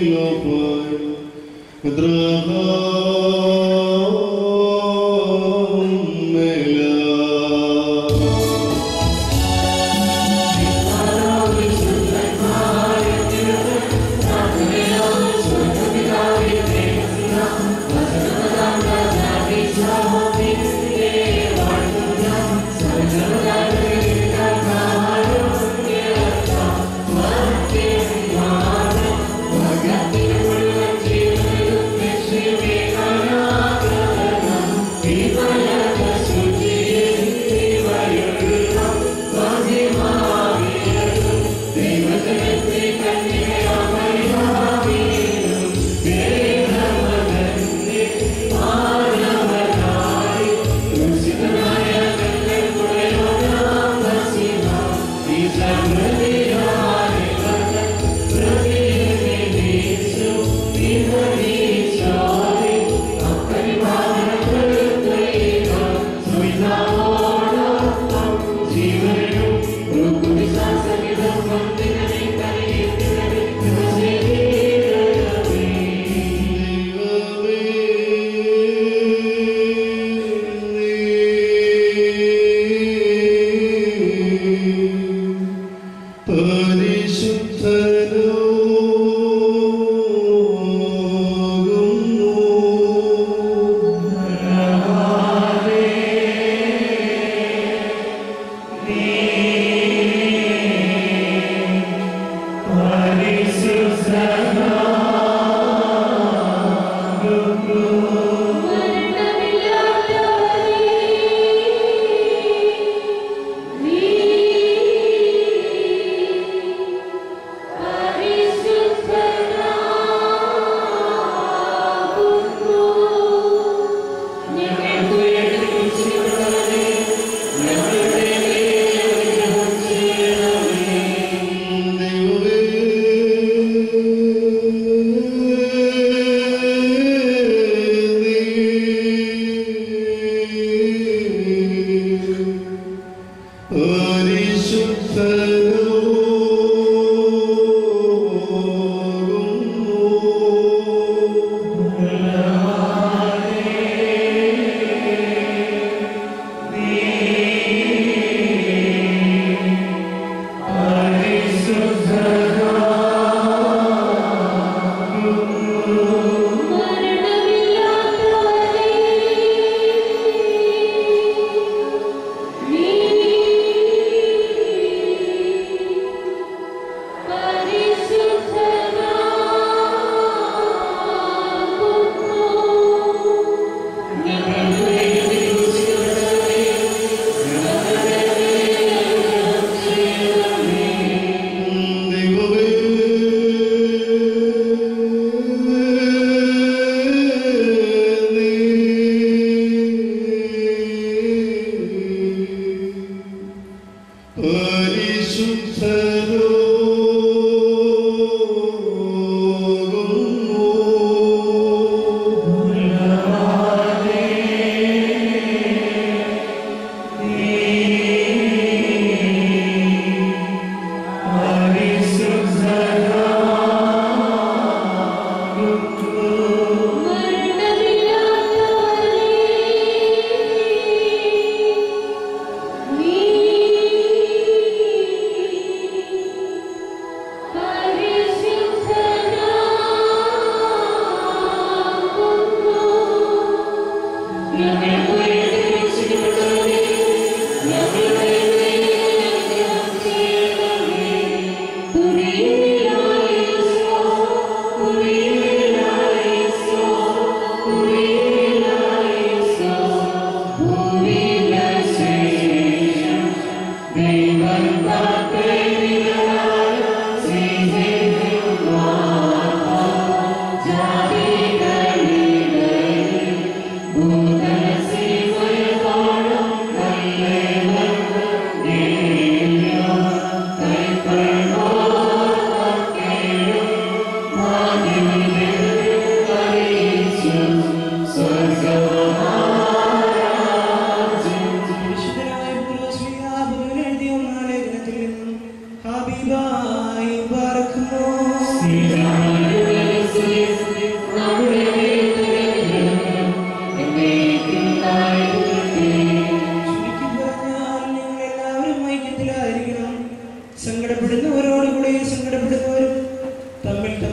Yeah.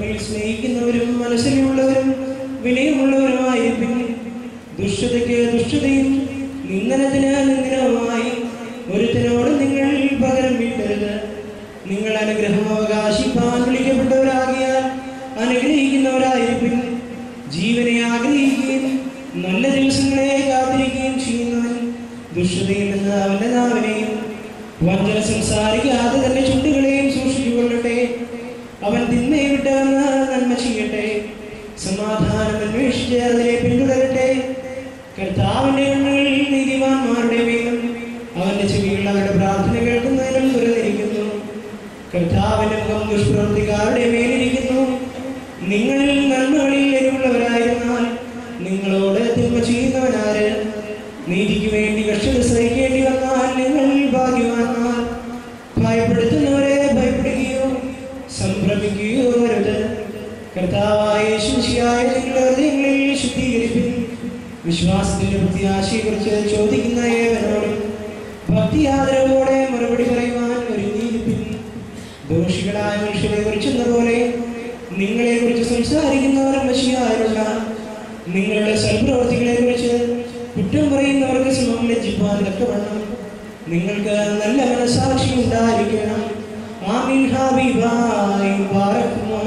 തമ്മിൽ സ്നേഹിക്കുന്നവരും മനസ്സിലുള്ളവരും വിനയമുള്ളവരുമായിരിക്കും ദുഷ്ടതയ്ക്ക് ദുഷ്ടതയും നിന്ദനത്തിന് നിന്ദനവുമായി ഒരുത്തനോട് നിങ്ങൾ പകരം വീട്ടരുത് നിങ്ങൾ അനുഗ്രഹം അവകാശിപ്പാൻ വിളിക്കപ്പെട്ടവരാകിയാൽ അനുഗ്രഹിക്കുന്നവരായിരിക്കും ജീവനെ ആഗ്രഹിക്കുകയും നല്ല ദിവസങ്ങളെ കാത്തിരിക്കുകയും ചെയ്യുന്നവൻ ദുഷ്ടതയിൽ നിന്ന് അവന്റെ നാവിനെയും വഞ്ചന സംസാരിക്കാതെ തന്നെ ചുണ്ടുകളെയും സൂക്ഷിച്ചുകൊള്ളട്ടെ അവൻ തിന്മയെ വിട്ടവന്ന് നന്മ ചെയ്യട്ടെ സമാധാനം അന്വേഷിച്ച് അതിനെ പിന്തുടരട്ടെ കർത്താവിന്റെ കണ്ണുകൾ നീതിമാന്മാരുടെ മേലും അവന്റെ ചെവികൾ അവരുടെ പ്രാർത്ഥന കേൾക്കുന്നതിനും തുറന്നിരിക്കുന്നു കർത്താവിന്റെ മുഖം ദുഷ്പ്രവൃത്തിക്കാരുടെ മേലിരിക്കുന്നു നിങ്ങൾ നന്മകളിൽ എരിവുള്ളവരായിരുന്നാൽ നിങ്ങളോട് തിന്മ ചെയ്യുന്നവനാര് നീതിക്ക് വേണ്ടി കഷ്ടത സഹിക്കേണ്ടി വന്നാൽ നിങ്ങൾ ഭാഗ്യവാന്മാർ ഭയപ്പെടുത്തുന്നവരെ ഭയപ്പെടുകയോ സംഭ്രമിക്കുകയോ വരുത് കർത്താവായ യേശുശിയായ നിങ്ങളുടെ ഹൃദയങ്ങളിൽ ശുദ്ധീകരിപ്പിൻ വിശ്വാസത്തിന്റെ പ്രത്യാശയെക്കുറിച്ച് ചോദിക്കുന്ന ഏവനോടും ഭക്തി ആദരവോടെ മറുപടി പറയുവാൻ ഒരുങ്ങിയിരിപ്പിൻ ദോഷികളായ മനുഷ്യരെ കുറിച്ചെന്ന പോലെ നിങ്ങളെ കുറിച്ച് സംസാരിക്കുന്നവർ മഷിയായുള്ള നിങ്ങളുടെ സൽപ്രവർത്തികളെ കുറിച്ച് കുറ്റം പറയുന്നവർക്ക് സമം ലജ്ജിപ്പാൻ തക്കവണ്ണം നിങ്ങൾക്ക് നല്ല മനസാക്ഷി ഉണ്ടായിരിക്കണം ആമീൻ ഹബീബായി ബാറക്കുമോ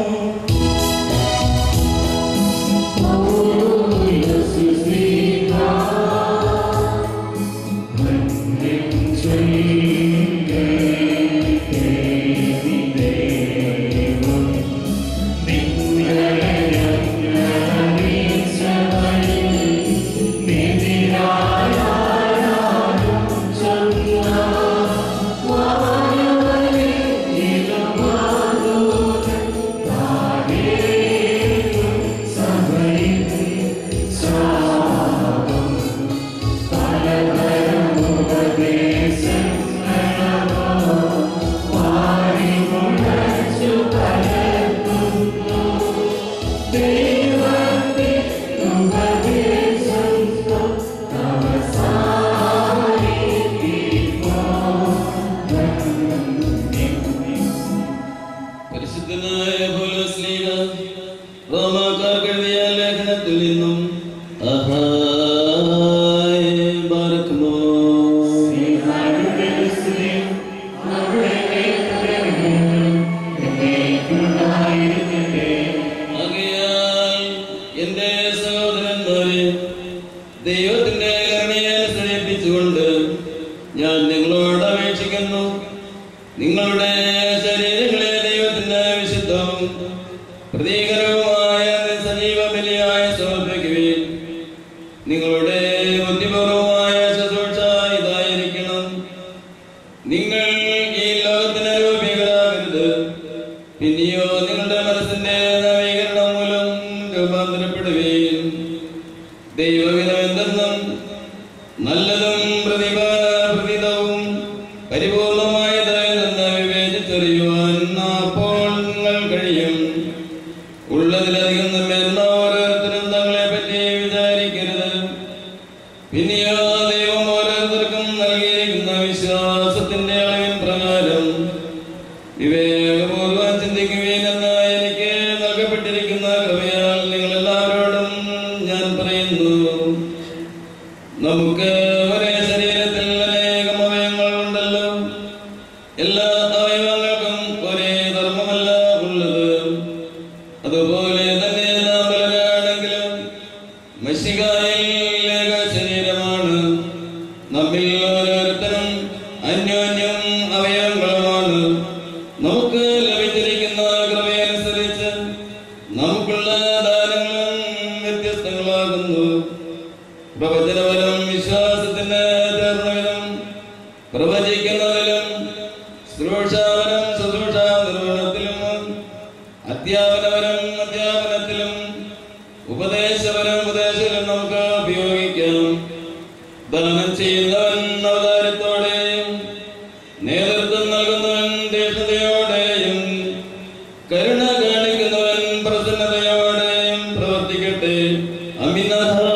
പരിശുദ്ധനായ പൗലോസ്ലീഹ റോമാക്കാർക്ക് എഴുതിയ ലേഖനത്തിൽ നിന്നും അഹായ് ബാറക്കുമോ ആകയാൽ എന്റെ സഹോദരന്മാരെ ദൈവത്തിന്റെ കരുണയെ അനുസരിപ്പിച്ചുകൊണ്ട് ഞാൻ നിങ്ങളോട് അപേക്ഷിക്കുന്നു നിങ്ങളുടെ ശരീരങ്ങളെ ദൈവത്തിന്റെ വിശുദ്ധവും പ്രതീകരവുമായ സജീവ ബലിയായ സമർപ്പിക്കുവിൻ നിങ്ങളുടെ ബുദ്ധിപൂർവമായ ശുശ്രൂഷ ഇതായിരിക്കണം നിങ്ങൾ ഈ ലോകത്തിന് രൂപീകരാകരുത് പിന്നെയോ നിങ്ങളുടെ മനസ്സിന്റെ നവീകരണം മൂലം രൂപാന്തരപ്പെടുകയും ദൈവവിധം എന്തെന്നും നല്ലതും പ്രതിഭ പ്രതിതവും പരിപൂർണമായതായെന്ന് വിവേചിച്ചറിയുവാൻ അപ്പോൾ നിങ്ങൾ കഴിയും ഉള്ളതിലധികം നമ്മെന്ന ഓരോരുത്തരും തങ്ങളെ പറ്റി വിചാരിക്കരുത് പിന്നെയോ ദൈവം ഓരോരുത്തർക്കും നൽകിയിരിക്കുന്ന വിശ്വാസത്തിന്റെ അളവിൻ പ്രകാരം വിവേകപൂർവ്വം ചിന്തിക്കുവീനെന്ന് എനിക്ക് നൽകപ്പെട്ടിരിക്കുന്ന കൃപയാൽ നിങ്ങൾ എല്ലാവരോടും ഞാൻ പറയുന്നു നമുക്ക് ഒരേ ശരീരത്തിൽ അനേകം അവയവങ്ങൾ ഉണ്ടല്ലോ എല്ലാ അവയവങ്ങൾക്കും ഒരേ ധർമ്മമല്ല ഉള്ളത് അതുപോലെ തന്നെ നാം പലരാണെങ്കിലും മഷികായിൽ ഏക ശരീരമാണ് നമ്മിൽ ഓരോരുത്തരും അന്യോന്യം അവയവങ്ങളുമാണ് നമുക്ക് ലഭിച്ചിരിക്കുന്ന കൃപയനുസരിച്ച് നമുക്കുള്ള ദാനങ്ങളും വ്യത്യസ്തങ്ങളാകുന്നു പ്രവചനവനം വിശ്വാസത്തിന് ചേർന്ന വിധം പ്രവചിക്കുന്നതിലും ശുശ്രൂഷാവനം ശുശ്രൂഷ നിർവഹണത്തിലും അധ്യാപനവരം അധ്യാപനത്തിലും ഉപദേശപരം ഉപദേശത്തിലും നമുക്ക് ഉപയോഗിക്കാം ദാനം ചെയ്യുന്നവൻ അവതാരത്തോടെയും നേതൃത്വം നൽകുന്നവൻ ദേഷ്യതയോടെയും കരുണ കാണിക്കുന്നവൻ പ്രസന്നതയോടെയും പ്രവർത്തിക്കട്ടെ അമിനഹ